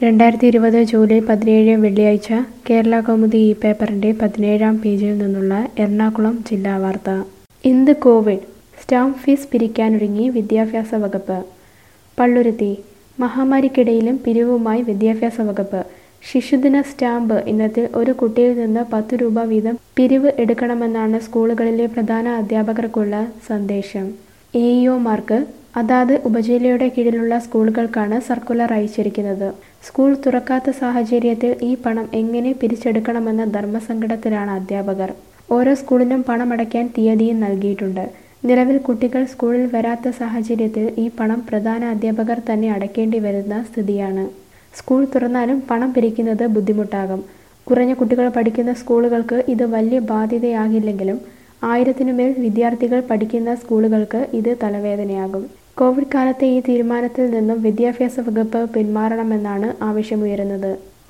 രണ്ടായിരത്തി ഇരുപത് ജൂലൈ പതിനേഴ് വെള്ളിയാഴ്ച കേരള കൗമുദി ഈ പേപ്പറിന്റെ പതിനേഴാം പേജിൽ നിന്നുള്ള എറണാകുളം ജില്ലാ വാർത്ത ഇന്ത് കോവിഡ് സ്റ്റാമ്പ് ഫീസ് പിരിക്കാനൊരുങ്ങി വിദ്യാഭ്യാസ വകുപ്പ് പള്ളുരുത്തി മഹാമാരിക്കിടയിലും പിരിവുമായി വിദ്യാഭ്യാസ വകുപ്പ് ശിശുദിന സ്റ്റാമ്പ് ഇനത്തിൽ ഒരു കുട്ടിയിൽ നിന്ന് പത്ത് രൂപ വീതം പിരിവ് എടുക്കണമെന്നാണ് സ്കൂളുകളിലെ പ്രധാന അധ്യാപകർക്കുള്ള സന്ദേശം എ ഇഒമാർക്ക് അതാത് ഉപജില്ലയുടെ കീഴിലുള്ള സ്കൂളുകൾക്കാണ് സർക്കുലർ അയച്ചിരിക്കുന്നത് സ്കൂൾ തുറക്കാത്ത സാഹചര്യത്തിൽ ഈ പണം എങ്ങനെ പിരിച്ചെടുക്കണമെന്ന ധർമ്മസങ്കടത്തിലാണ് അധ്യാപകർ ഓരോ സ്കൂളിനും പണമടയ്ക്കാൻ തീയതിയും നൽകിയിട്ടുണ്ട് നിലവിൽ കുട്ടികൾ സ്കൂളിൽ വരാത്ത സാഹചര്യത്തിൽ ഈ പണം പ്രധാന അധ്യാപകർ തന്നെ അടയ്ക്കേണ്ടി വരുന്ന സ്ഥിതിയാണ് സ്കൂൾ തുറന്നാലും പണം പിരിക്കുന്നത് ബുദ്ധിമുട്ടാകും കുറഞ്ഞ കുട്ടികൾ പഠിക്കുന്ന സ്കൂളുകൾക്ക് ഇത് വലിയ ബാധ്യതയാകില്ലെങ്കിലും ആയിരത്തിനുമേൽ വിദ്യാർത്ഥികൾ പഠിക്കുന്ന സ്കൂളുകൾക്ക് ഇത് തലവേദനയാകും കോവിഡ് കാലത്തെ ഈ തീരുമാനത്തിൽ നിന്നും വിദ്യാഭ്യാസ വകുപ്പ് പിന്മാറണമെന്നാണ് ആവശ്യമുയരുന്നത്